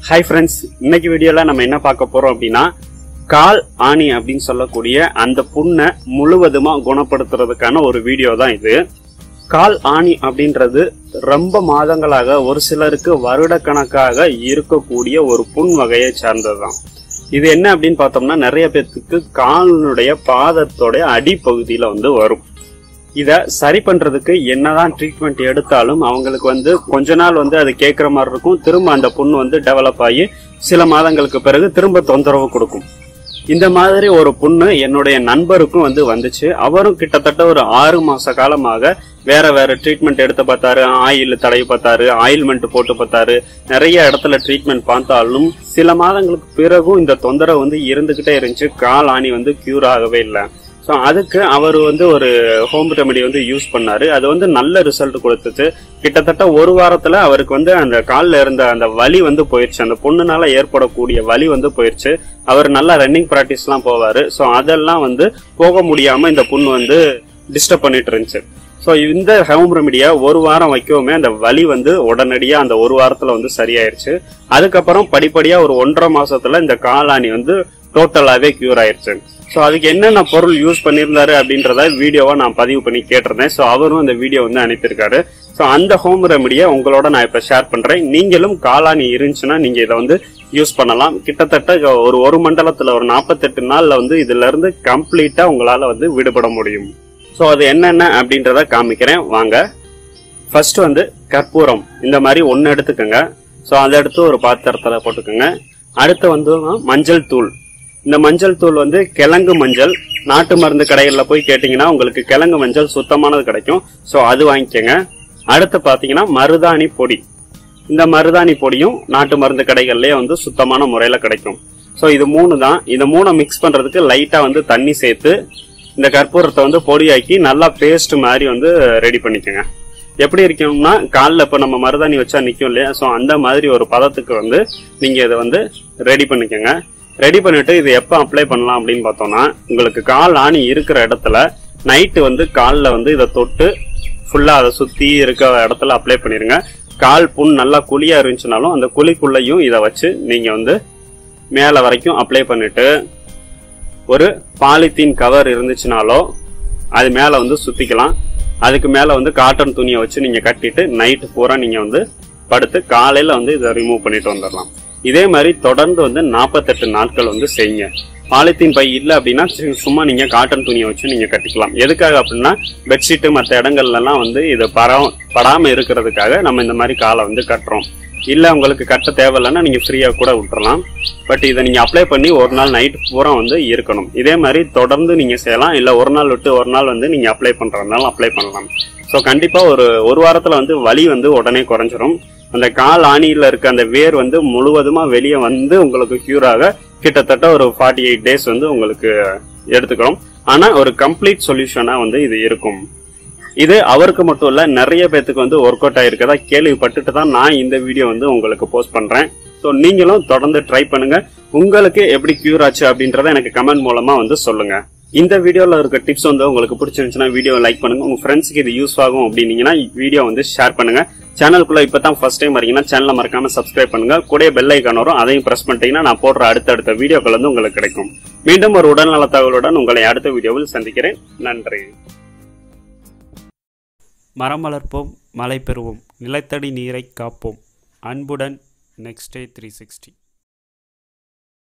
hi friends இன்னைக்கு வீடியோல நம்ம என்ன பார்க்க போறோம் அப்படின்னா கால் ஆணி அப்படின்னு சொல்லக்கூடிய அந்த புண்ணை முழுவதுமா குணப்படுத்துறதுக்கான ஒரு வீடியோ தான் இது கால் ஆணி அப்படின்றது ரொம்ப மாதங்களாக ஒரு சிலருக்கு வருடக்கணக்காக இருக்கக்கூடிய ஒரு புண் வகையை சார்ந்ததுதான் இது என்ன அப்படின்னு பார்த்தோம்னா நிறைய பேர்த்துக்கு காலினுடைய பாதத்தோட அடிப்பகுதியில வந்து வரும் இத சரி பண்றதுக்கு என்னதான் ட்ரீட்மெண்ட் எடுத்தாலும் அவங்களுக்கு வந்து கொஞ்ச நாள் வந்து அது கேட்குற மாதிரி இருக்கும் திரும்ப அந்த புண்ணு வந்து டெவலப் ஆகி சில மாதங்களுக்கு பிறகு திரும்ப தொந்தரவு கொடுக்கும் இந்த மாதிரி ஒரு புண்ணு என்னுடைய நண்பருக்கும் வந்து வந்துச்சு அவரும் கிட்டத்தட்ட ஒரு ஆறு மாச காலமாக வேற வேற ட்ரீட்மெண்ட் எடுத்து பார்த்தாரு ஆயில் தடவி பார்த்தாரு ஆயில்மெண்ட் போட்டு பார்த்தாரு நிறைய இடத்துல ட்ரீட்மெண்ட் பார்த்தாலும் சில மாதங்களுக்கு பிறகும் இந்த தொந்தரவு வந்து இருந்துகிட்டே இருந்துச்சு கால் ஆணி வந்து கியூர் ஆகவே இல்லை ஸோ அதுக்கு அவர் வந்து ஒரு ஹோம் ரெமெடி வந்து யூஸ் பண்ணாரு அது வந்து நல்ல ரிசல்ட் கொடுத்துச்சு கிட்டத்தட்ட ஒரு வாரத்துல அவருக்கு வந்து அந்த காலில் இருந்த அந்த வலி வந்து போயிருச்சு அந்த பொண்ணுனால ஏற்படக்கூடிய வலி வந்து போயிருச்சு அவர் நல்லா ரன்னிங் ப்ராக்டிஸ்லாம் போவாரு ஸோ அதெல்லாம் வந்து போக முடியாம இந்த புண்ணு வந்து டிஸ்டர்ப் பண்ணிட்டு இருந்துச்சு ஸோ இந்த ஹோம் ரெமெடியை ஒரு வாரம் வைக்கவுமே அந்த வலி வந்து உடனடியாக அந்த ஒரு வாரத்தில் வந்து சரியாயிருச்சு அதுக்கப்புறம் படிப்படியாக ஒரு ஒன்றரை மாசத்துல இந்த காலாணி வந்து டோட்டலாகவே கியூர் ஆயிருச்சு ஸோ அதுக்கு என்னென்ன பொருள் யூஸ் பண்ணியிருந்தாரு அப்படின்றத வீடியோவா நான் பதிவு பண்ணி கேட்டிருந்தேன் ஸோ அவரும் அந்த வீடியோ வந்து அனுப்பியிருக்காரு ஸோ அந்த ஹோம் ரெமடியை உங்களோட நான் இப்போ ஷேர் பண்றேன் நீங்களும் காளானி இருந்துச்சுன்னா நீங்க இதை வந்து யூஸ் பண்ணலாம் கிட்டத்தட்ட ஒரு ஒரு மண்டலத்துல ஒரு நாற்பத்தெட்டு நாள்ல வந்து இதுல இருந்து கம்ப்ளீட்டா உங்களால வந்து விடுபட முடியும் ஸோ அது என்னென்ன அப்படின்றத காமிக்கிறேன் வாங்க ஃபர்ஸ்ட் வந்து கற்பூரம் இந்த மாதிரி ஒன்று எடுத்துக்கோங்க ஸோ அதை எடுத்து ஒரு பாத்திரத்தில் போட்டுக்கோங்க அடுத்து வந்து மஞ்சள் தூள் இந்த மஞ்சள் தூள் வந்து கிழங்கு மஞ்சள் நாட்டு மருந்து கடைகளில் போய் கேட்டிங்கன்னா உங்களுக்கு கிழங்கு மஞ்சள் சுத்தமானது கிடைக்கும் ஸோ அது வாங்கிக்கோங்க அடுத்து பார்த்தீங்கன்னா மருதாணி பொடி இந்த மருதாணி பொடியும் நாட்டு மருந்து கடைகள்லயே வந்து சுத்தமான முறையில் கிடைக்கும் ஸோ இது மூணு தான் இந்த மூணை மிக்ஸ் பண்ணுறதுக்கு லைட்டாக வந்து தண்ணி சேர்த்து இந்த கற்பூரத்தை வந்து பொடியாக்கி நல்லா பேஸ்ட் மாதிரி வந்து ரெடி பண்ணிக்கோங்க எப்படி இருக்கணும்னா காலில் இப்போ நம்ம மருதாணி வச்சா நிற்கும் இல்லையா ஸோ அந்த மாதிரி ஒரு பதத்துக்கு வந்து நீங்கள் இதை வந்து ரெடி பண்ணிக்கோங்க ரெடி பண்ணிட்டு இது எப்போ அப்ளை பண்ணலாம் அப்படின்னு பார்த்தோம்னா உங்களுக்கு கால் ஆணி இருக்கிற இடத்துல நைட்டு வந்து காலில் வந்து இதை தொட்டு ஃபுல்லாக அதை சுற்றி இருக்க இடத்துல அப்ளை பண்ணிடுங்க கால் புண் நல்லா குழியாக இருந்துச்சுனாலும் அந்த குழிக்குள்ளேயும் இதை வச்சு நீங்கள் வந்து மேலே வரைக்கும் அப்ளை பண்ணிட்டு ஒரு பாலித்தீன் கவர் இருந்துச்சுனாலோ அது மேலே வந்து சுற்றிக்கலாம் அதுக்கு மேலே வந்து காட்டன் துணியை வச்சு நீங்கள் கட்டிட்டு நைட்டு பூரா நீங்கள் வந்து படுத்து காலையில் வந்து இதை ரிமூவ் பண்ணிட்டு வந்துடலாம் இதே மாதிரி தொடர்ந்து வந்து நாற்பத்தெட்டு நாட்கள் வந்து செய்யுங்க பாலித்தீன் பை இல்லை அப்படின்னா சு- சும்மா நீங்க காட்டன் துணியை வச்சு நீங்க கட்டிக்கலாம் எதுக்காக அப்படின்னா பெட்ஷீட்டு மற்ற இடங்கள்லாம் வந்து இது பரா படாம இருக்கிறதுக்காக நம்ம இந்த மாதிரி காலை வந்து கட்டுறோம் இல்ல உங்களுக்கு கட்ட தேவையில்லைன்னா நீங்க ஃப்ரீயா கூட விட்டுறலாம் பட் இதை நீங்க அப்ளை பண்ணி ஒரு நாள் நைட் பூரா வந்து இருக்கணும் இதே மாதிரி தொடர்ந்து நீங்க செய்யலாம் இல்ல ஒரு நாள் விட்டு ஒரு நாள் வந்து நீங்க அப்ளை பண்றதுனால அப்ளை பண்ணலாம் ஸோ கண்டிப்பா ஒரு ஒரு வாரத்துல வந்து வலி வந்து உடனே குறைஞ்சிரும் அந்த கால் ஆணியில இருக்க அந்த வேர் வந்து முழுவதுமா வெளியே வந்து உங்களுக்கு கியூர் ஆக கிட்டத்தட்ட ஒரு ஃபார்ட்டி எயிட் டேஸ் வந்து உங்களுக்கு எடுத்துக்கிறோம் ஆனா ஒரு கம்ப்ளீட் சொல்யூஷனா வந்து இது இருக்கும் இது அவருக்கு மட்டும் இல்ல நிறைய பேத்துக்கு வந்து ஒர்க் அவுட் ஆயிருக்கதா கேள்விப்பட்டுட்டு தான் நான் இந்த வீடியோ வந்து உங்களுக்கு போஸ்ட் பண்றேன் ஸோ நீங்களும் தொடர்ந்து ட்ரை பண்ணுங்க உங்களுக்கு எப்படி கியூர் ஆச்சு அப்படின்றத எனக்கு கமெண்ட் மூலமா வந்து சொல்லுங்க இந்த வீடியோல இருக்க டிப்ஸ் வந்து உங்களுக்கு பிடிச்சிருந்துச்சுன்னா வீடியோ லைக் பண்ணுங்க உங்க ஃப்ரெண்ட்ஸ்க்கு இது யூஸ் ஆகும் அப்படின்னீங்கன்னா வீடியோ வந்து ஷேர் பண்ணுங்க சேனலுக்குள்ள இப்பதான் ஃபர்ஸ்ட் டைம் வரீங்கன்னா சேனலை மறக்காம சப்ஸ்கிரைப் பண்ணுங்க கூட பெல் ஐக்கான் வரும் அதையும் பிரஸ் பண்ணிட்டீங்கன்னா நான் போடுற அடுத்தடுத்த வீடியோக்கள் வந்து உங்களுக்கு கிடைக்கும் மீண்டும் ஒரு உடல்நல தகவலுடன் உங்களை அடுத்த வீடியோவில் சந்திக்கிறேன் நன்றி மரம் வளர்ப்போம் மழை பெறுவோம் நிலத்தடி நீரை காப்போம் அன்புடன் நெக்ஸ்ட் டே த்ரீ சிக்ஸ்டி